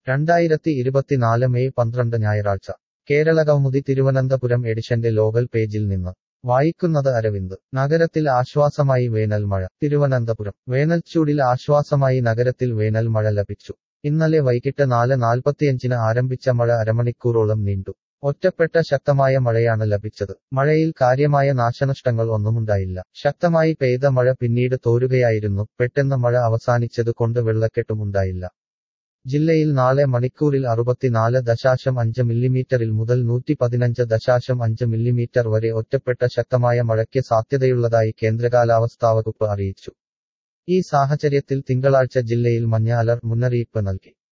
രണ്ടായിരത്തി ഇരുപത്തിനാല് മെയ് പന്ത്രണ്ട് ഞായറാഴ്ച കേരളകൗമുദി തിരുവനന്തപുരം എഡിഷന്റെ ലോകൽ പേജിൽ നിന്ന് വായിക്കുന്നത് അരവിന്ദ് നഗരത്തിൽ ആശ്വാസമായി വേനൽ മഴ തിരുവനന്തപുരം വേനൽച്ചൂടിൽ ആശ്വാസമായി നഗരത്തിൽ വേനൽ മഴ ലഭിച്ചു ഇന്നലെ വൈകിട്ട് നാല് നാൽപ്പത്തിയഞ്ചിന് ആരംഭിച്ച മഴ അരമണിക്കൂറോളം നീണ്ടു ഒറ്റപ്പെട്ട ശക്തമായ മഴയാണ് ലഭിച്ചത് മഴയിൽ കാര്യമായ നാശനഷ്ടങ്ങൾ ഒന്നുമുണ്ടായില്ല ശക്തമായി പെയ്ത മഴ പിന്നീട് തോരുകയായിരുന്നു പെട്ടെന്ന് മഴ അവസാനിച്ചത് കൊണ്ട് വെള്ളക്കെട്ടും ഉണ്ടായില്ല ജില്ലയിൽ നാളെ മണിക്കൂറിൽ അറുപത്തിനാല് ദശാശം അഞ്ച് മില്ലിമീറ്ററിൽ മുതൽ നൂറ്റി പതിനഞ്ച് ദശാശം അഞ്ച് മില്ലിമീറ്റർ വരെ ഒറ്റപ്പെട്ട ശക്തമായ മഴയ്ക്ക് സാധ്യതയുള്ളതായി കേന്ദ്രകാലാവസ്ഥാ വകുപ്പ് അറിയിച്ചു ഈ സാഹചര്യത്തിൽ തിങ്കളാഴ്ച ജില്ലയിൽ മഞ്ഞ അലർട്ട് മുന്നറിയിപ്പ് നൽകി